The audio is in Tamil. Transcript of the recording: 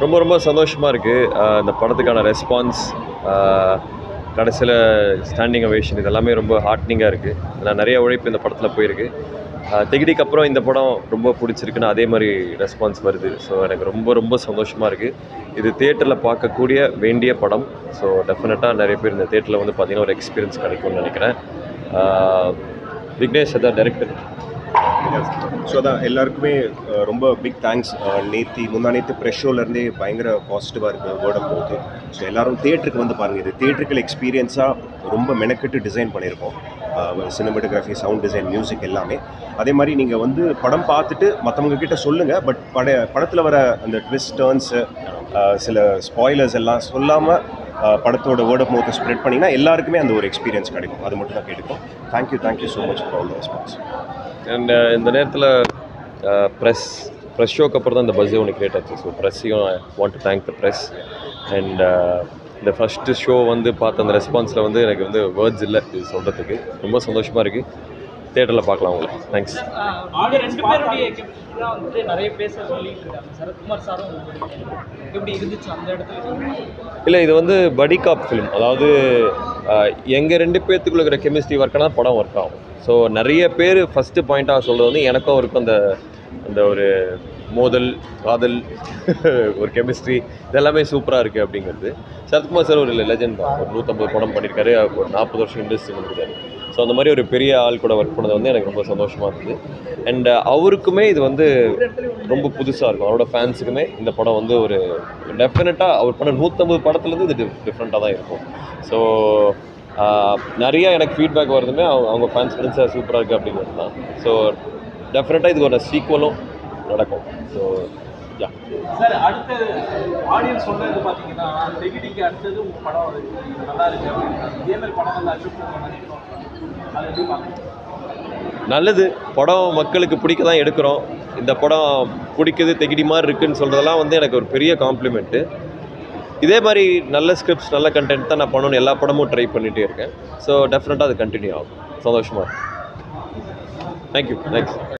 ரொம்ப ரொம்ப சந்தோஷமாக இருக்குது இந்த படத்துக்கான ரெஸ்பான்ஸ் கடைசியில் ஸ்டாண்டிங் அவேஷன் இதெல்லாமே ரொம்ப ஹார்ட்னிங்காக இருக்குது நான் நிறைய உழைப்பு இந்த படத்தில் போயிருக்கு ஆஹ் திகிடிக்கு அப்புறம் இந்த படம் ரொம்ப பிடிச்சிருக்குன்னு அதே மாதிரி ரெஸ்பான்ஸ் வருது ஸோ எனக்கு ரொம்ப ரொம்ப சந்தோஷமாக இருக்குது இது தேட்டரில் பார்க்கக்கூடிய வேண்டிய படம் ஸோ டெஃபினட்டாக நிறைய பேர் இந்த தேட்டரில் வந்து பார்த்தீங்கன்னா ஒரு எக்ஸ்பீரியன்ஸ் கிடைக்கும்னு நினைக்கிறேன் ஆஹ் விக்னேஷ் அதான் டைரக்டர் ஸோ அதான் எல்லாருக்குமே அஹ், ரொம்ப பிக் தேங்க்ஸ் நேத்தி முந்தா நேற்று ப்ரெஷ் ஷோலேருந்தே பயங்கர பாசிட்டிவாக இருக்குது வேர்ட் ஆஃப் போகுது ஸோ எல்லாரும் தேட்டருக்கு வந்து பாருங்கள் இது தேட்டருக்கல் எக்ஸ்பீரியன்ஸாக ரொம்ப மெனக்கெட்டு டிசைன் பண்ணியிருக்கோம் சினிமாட்டோகிராஃபி சவுண்ட் டிசைன் மியூசிக் எல்லாமே அதே மாதிரி நீங்கள் வந்து படம் பார்த்துட்டு மற்றவங்க கிட்ட சொல்லுங்கள் பட் பட படத்தில் வர அந்த ட்விஸ்ட் டேர்ன்ஸு சில ஸ்பாய்லர்ஸ் எல்லாம் சொல்லாமல் படத்தோட வேர்ட் ஆஃப் மவுத்தை ஸ்ப்ரெட் பண்ணிங்கன்னா எல்லாருக்குமே அந்த ஒரு எக்ஸ்பீரியன்ஸ் கிடைக்கும் அது மட்டும் தான் கேட்டுக்கோம் thank you thank you so much for all the response and இந்த நேரத்தில் ப்ரெஸ் ப்ரெஸ் ஷோக்கு அப்புறம் தான் இந்த பஸ்ஸே ஒன்று கிரியேட் ஆச்சு ஸோ ப்ரெஸ்ஸையும் want to thank the press and இந்த ஃபஸ்ட்டு ஷோ வந்து பார்த்த அந்த ரெஸ்பான்ஸில் வந்து எனக்கு வந்து வேர்ட்ஸ் இல்லை இது சொல்கிறதுக்கு ரொம்ப சந்தோஷமாக இருக்குது தேட்டரில் பார்க்கலாம் உங்களை தேங்க்ஸ் அவங்க ரெண்டு பேருடைய chemistry தான் வந்துட்டு நிறைய பேச சொல்லிட்டு இருக்காங்க சரத்குமார் சாரும் எப்படி இருந்துச்சு அந்த இடத்துல இல்லை இது வந்து படி காப் ஃபிலிம் அதாவது எங்கள் ரெண்டு பேர்த்துக்குள்ள இருக்கிற கெமிஸ்ட்ரி ஒர்க்கான படம் ஒர்க் ஆகும் ஸோ நிறைய பேர் ஃபஸ்ட்டு பாயிண்ட்டாக சொல்கிறது வந்து எனக்கும் அவருக்கும் அந்த அந்த ஒரு மோதல் காதல் ஒரு கெமிஸ்ட்ரி இதெல்லாமே சூப்பராக இருக்குது அப்படிங்கிறது சரத்குமார் சார் ஒரு லெஜெண்ட் தான் ஒரு நூற்றம்பது படம் பண்ணியிருக்காரு ஒரு நாற்பது வருஷம் இண்டஸ்ட்ரி வந்துருக்காரு ஸோ அந்த மாதிரி ஒரு பெரிய ஆள் கூட ஒர்க் பண்ணது வந்து எனக்கு ரொம்ப சந்தோஷமாக இருந்தது அண்ட் அவருக்குமே இது வந்து ரொம்ப புதுசாக இருக்கும் அவரோட ஃபேன்ஸுக்குமே இந்த படம் வந்து ஒரு டெஃபினட்டாக அவர் பண்ண நூற்றம்பது படத்துலேருந்து இது டிஃப்ரெண்ட்டாக தான் இருக்கும் ஸோ நிறைய எனக்கு ஃபீட்பேக் வருதுமே அவங்க அவங்க ஃபேன்ஸ் ஃப்ரெண்ட்ஸாக சூப்பராக இருக்குது அப்படிங்கிறது தான் ஸோ டெஃபினட்டாக இதுக்கு ஒரு சீக்குவலும் நடக்கும் ஸோ யா சார் அடுத்த ஆடியன்ஸ் சொன்னது பார்த்தீங்கன்னா தெகிடிக்கு அடுத்தது உங்க படம் இருக்கு, நல்லா இருக்கு அப்படின்றாங்க இதே மாதிரி படம் நல்லா அக்செப்ட் பண்ண நினைக்கிறோம் அதை எப்படி பார்க்குறீங்க நல்லது படம் மக்களுக்கு பிடிக்க தான் எடுக்கிறோம் இந்த படம் பிடிக்குது தெகிடி மாதிரி இருக்குன்னு சொல்கிறதெல்லாம் வந்து எனக்கு ஒரு பெரிய காம்ப்ளிமெண்ட்டு இதே மாதிரி நல்ல ஸ்கிரிப்ட்ஸ் நல்ல கண்டென்ட் தான் நான் பண்ணணும்னு எல்லா படமும் ட்ரை பண்ணிகிட்டே இருக்கேன் ஸோ டெஃபினட்டாக அது கண்டினியூ ஆகும் சந்தோஷமாக இருக்கும் தேங்க்யூ தேங்க்ஸ்